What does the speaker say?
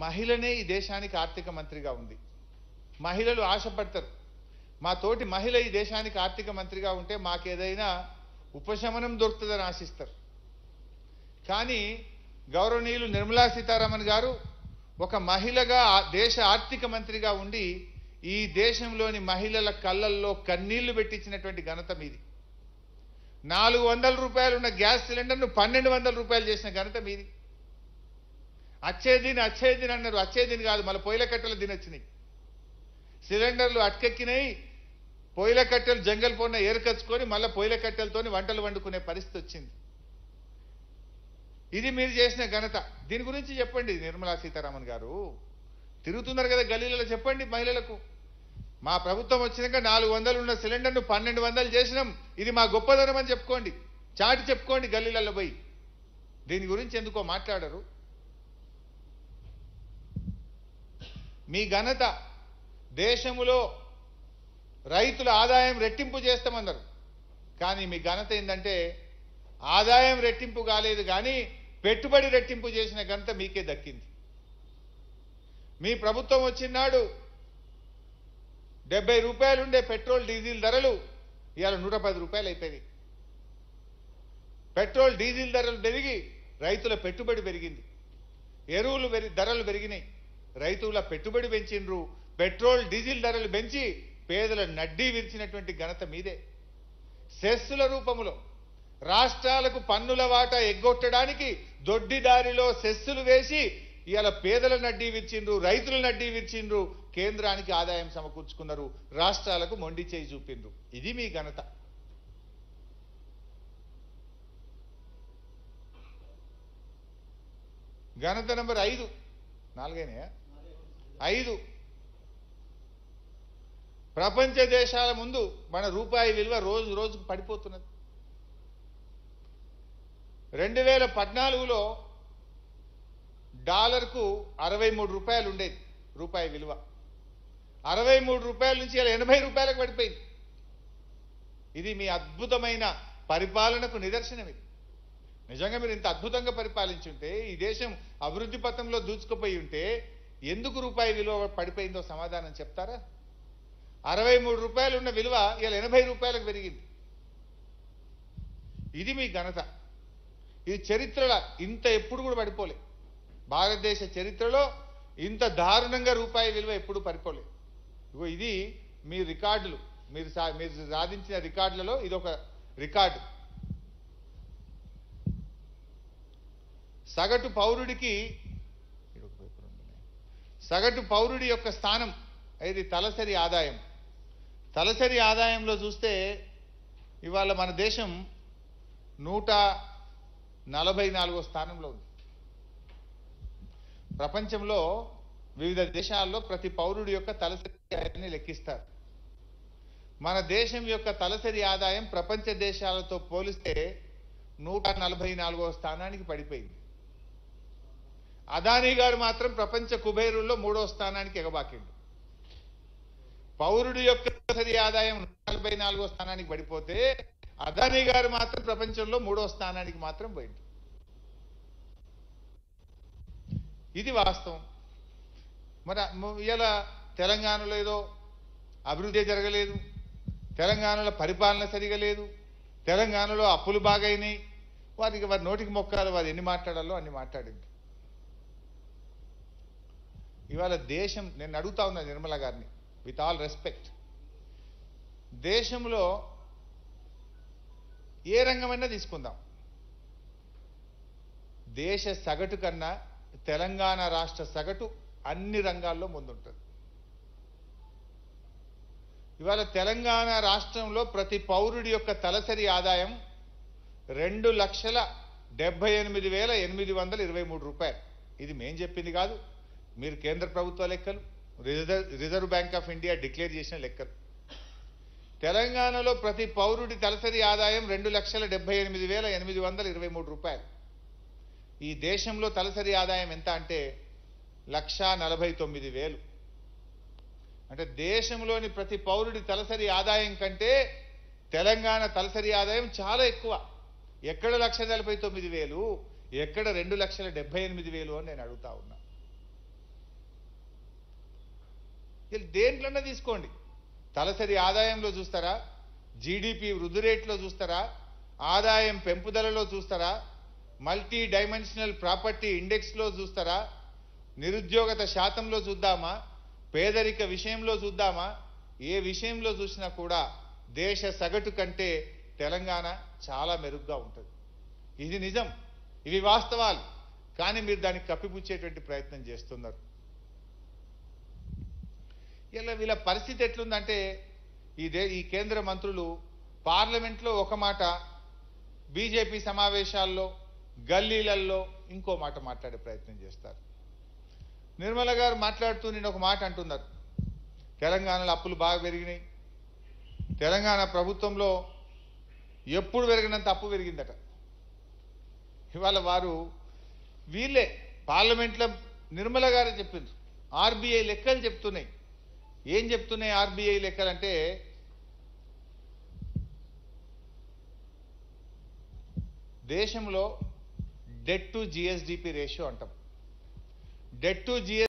మహిళనే ఈ దేశానికి ఆర్థిక మంత్రిగా ఉంది మహిళలు ఆశపడతారు మా తోటి మహిళ ఈ దేశానికి ఆర్థిక మంత్రిగా ఉంటే మాకేదైనా ఉపశమనం దొరుకుతుందని ఆశిస్తారు కానీ గౌరవనీయులు నిర్మలా సీతారామన్ గారు ఒక మహిళగా ఆ దేశ ఆర్థిక మంత్రిగా ఉండి ఈ దేశంలోని మహిళల కళ్ళల్లో కన్నీళ్లు పెట్టించినటువంటి ఘనత మీది నాలుగు వందల రూపాయలు ఉన్న గ్యాస్ సిలిండర్ను పన్నెండు వందల రూపాయలు చేసిన ఘనత మీది అచ్చే దిన్ అచ్చే దిన్ అన్నారు అచ్చే దిన్ కాదు మళ్ళీ పొయ్యిల కట్టెలు దినొచ్చినాయి సిలిండర్లు అటకెక్కినాయి పొయ్యిల కట్టెలు జంగల్ పొన్న ఏరుకచ్చుకొని మళ్ళీ పొయ్యిల కట్టెలతోని వంటలు వండుకునే పరిస్థితి వచ్చింది ఇది మీరు చేసిన ఘనత దీని గురించి చెప్పండి నిర్మలా సీతారామన్ గారు తిరుగుతున్నారు కదా గల్లీలలో చెప్పండి మహిళలకు మా ప్రభుత్వం వచ్చినాక నాలుగు వందలు ఉన్న సిలిండర్ను పన్నెండు వందలు చేసినాం ఇది మా గొప్పదనం అని చెప్పుకోండి చాటి చెప్పుకోండి గల్లీలలో పోయి దీని గురించి ఎందుకో మాట్లాడరు మీ ఘనత దేశములో రైతుల ఆదాయం రెట్టింపు చేస్తామన్నారు కానీ మీ ఘనత ఏంటంటే ఆదాయం రెట్టింపు కాలేదు కానీ పెట్టుబడి రెట్టింపు చేసిన ఘనత మీకే దక్కింది మీ ప్రభుత్వం వచ్చినాడు డెబ్బై రూపాయలు ఉండే పెట్రోల్ డీజిల్ ధరలు ఇవాళ నూట పది రూపాయలు అయిపోయినాయి పెట్రోల్ డీజిల్ ధరలు పెరిగి రైతుల పెట్టుబడి పెరిగింది ఎరువులు పెరి ధరలు పెరిగినాయి రైతుల పెట్టుబడి పెంచిండ్రు పెట్రోల్ డీజిల్ ధరలు పెంచి పేదల నడ్డీ విరిచినటువంటి ఘనత మీదే సెస్సుల రూపములో రాష్ట్రాలకు పన్నుల వాటా ఎగ్గొట్టడానికి దొడ్డి దారిలో సెస్సులు వేసి ఇవాళ పేదల నడ్డీ విచ్చిండ్రు రైతుల నడ్డీ విచ్చిండ్రు కేంద్రానికి ఆదాయం సమకూర్చుకున్నారు రాష్ట్రాలకు మొండి చేయి చూపిండ్రు ఇది మీ ఘనత ఘనత నెంబర్ ఐదు నాలుగైనా ఐదు ప్రపంచ దేశాల ముందు మన రూపాయి విలువ రోజు రోజుకు పడిపోతున్నది రెండు వేల పద్నాలుగులో డాలర్కు అరవై మూడు రూపాయలు ఉండేది రూపాయి విలువ అరవై మూడు రూపాయల నుంచి ఇలా ఎనభై రూపాయలకు పడిపోయింది ఇది మీ అద్భుతమైన పరిపాలనకు నిదర్శనం ఇది నిజంగా మీరు ఇంత అద్భుతంగా పరిపాలించుంటే ఈ దేశం అభివృద్ధి పథంలో దూచుకుపోయి ఉంటే ఎందుకు రూపాయి విలువ పడిపోయిందో సమాధానం చెప్తారా అరవై మూడు రూపాయలు ఉన్న విలువ ఇలా ఎనభై రూపాయలకు పెరిగింది ఇది మీ ఘనత ఇది చరిత్రలో ఇంత ఎప్పుడు కూడా పడిపోలే భారతదేశ చరిత్రలో ఇంత దారుణంగా రూపాయి విలువ ఎప్పుడు పడిపోలే ఇగో ఇది మీ రికార్డులు మీరు సా- మీరు సాధించిన రికార్డులలో ఇది ఒక రికార్డు సగటు పౌరుడికి సగటు పౌరుడి యొక్క స్థానం ఇది తలసరి ఆదాయం తలసరి ఆదాయంలో చూస్తే ఇవాళ మన దేశం నూట నలభై నాలుగో స్థానంలో ఉంది ప్రపంచంలో వివిధ దేశాల్లో ప్రతి పౌరుడి యొక్క తలసరి ఆదాయాన్ని లెక్కిస్తారు మన దేశం యొక్క తలసరి ఆదాయం ప్రపంచ దేశాలతో పోలిస్తే నూట నలభై నాలుగో స్థానానికి పడిపోయింది అదానీ గారు మాత్రం ప్రపంచ కుబేరుల్లో మూడో స్థానానికి ఎగబాకిండు పౌరుడి యొక్క తలసరి ఆదాయం నలభై నాలుగో స్థానానికి పడిపోతే అదానీ గారు మాత్రం ప్రపంచంలో మూడో స్థానానికి మాత్రం పోయింది ఇది వాస్తవం మరి ఇలా తెలంగాణలో ఏదో అభివృద్ధి జరగలేదు తెలంగాణలో పరిపాలన సరిగా లేదు తెలంగాణలో అప్పులు బాగైనాయి వారికి వారి నోటికి మొక్కాలి వారు ఎన్ని మాట్లాడాలో అన్ని మాట్లాడింది ఇవాళ దేశం నేను అడుగుతా ఉన్నా నిర్మల గారిని విత్ ఆల్ రెస్పెక్ట్ దేశంలో ఏ రంగమైనా తీసుకుందాం దేశ సగటు కన్నా తెలంగాణ రాష్ట్ర సగటు అన్ని రంగాల్లో ముందుంటుంది ఇవాళ తెలంగాణ రాష్ట్రంలో ప్రతి పౌరుడి యొక్క తలసరి ఆదాయం రెండు లక్షల డెబ్బై ఎనిమిది వేల ఎనిమిది వందల ఇరవై మూడు రూపాయలు ఇది మేం చెప్పింది కాదు మీరు కేంద్ర ప్రభుత్వ లెక్కలు reserve reserve bank of India declare చేసిన లెక్కలు తెలంగాణలో ప్రతి పౌరుడి తలసరి ఆదాయం రెండు లక్షల డెబ్బై ఎనిమిది వేల ఎనిమిది వందల ఇరవై మూడు రూపాయలు ఈ దేశంలో తలసరి ఆదాయం ఎంత అంటే లక్షా నలభై తొమ్మిది వేలు అంటే దేశంలోని ప్రతి పౌరుడి తలసరి ఆదాయం కంటే తెలంగాణ తలసరి ఆదాయం చాలా ఎక్కువ ఎక్కడ లక్ష నలభై తొమ్మిది వేలు ఎక్కడ రెండు లక్షల డెబ్బై ఎనిమిది వేలు అని నేను అడుగుతా ఉన్నా దేంట్లోనే తీసుకోండి తలసరి ఆదాయంలో చూస్తారా జీడిపి వృద్ధి రేట్లో చూస్తారా ఆదాయం పెంపుదలలో చూస్తారా మల్టీ డైమెన్షనల్ ప్రాపర్టీ ఇండెక్స్లో చూస్తారా నిరుద్యోగత శాతంలో చూద్దామా పేదరిక విషయంలో చూద్దామా ఏ విషయంలో చూసినా కూడా దేశ సగటు కంటే తెలంగాణ చాలా మెరుగ్గా ఉంటుంది ఇది నిజం ఇవి వాస్తవాలు కానీ మీరు దాన్ని కప్పిపుచ్చేటువంటి ప్రయత్నం చేస్తున్నారు ఇలా వీళ్ళ పరిస్థితి ఎట్లుందంటే ఈ దే ఈ కేంద్ర మంత్రులు పార్లమెంట్లో ఒక మాట బీజేపీ సమావేశాల్లో గల్లీలల్లో ఇంకో మాట మాట్లాడే ప్రయత్నం చేస్తారు నిర్మల గారు మాట్లాడుతూ నేను ఒక మాట అంటున్నారు తెలంగాణలో అప్పులు బాగా పెరిగినాయి తెలంగాణ ప్రభుత్వంలో ఎప్పుడు పెరిగినంత అప్పు పెరిగిందట ఇవాళ వారు వీళ్ళే పార్లమెంట్లో నిర్మల గారే చెప్పిండ్రు ఆర్బీఐ లెక్కలు చెప్తున్నాయి ఏం చెప్తున్నాయి ఆర్బీఐ లెక్కలంటే దేశంలో డెట్ టు జిఎస్డిపి రేషియో అంటాం డెట్ టు జిఎస్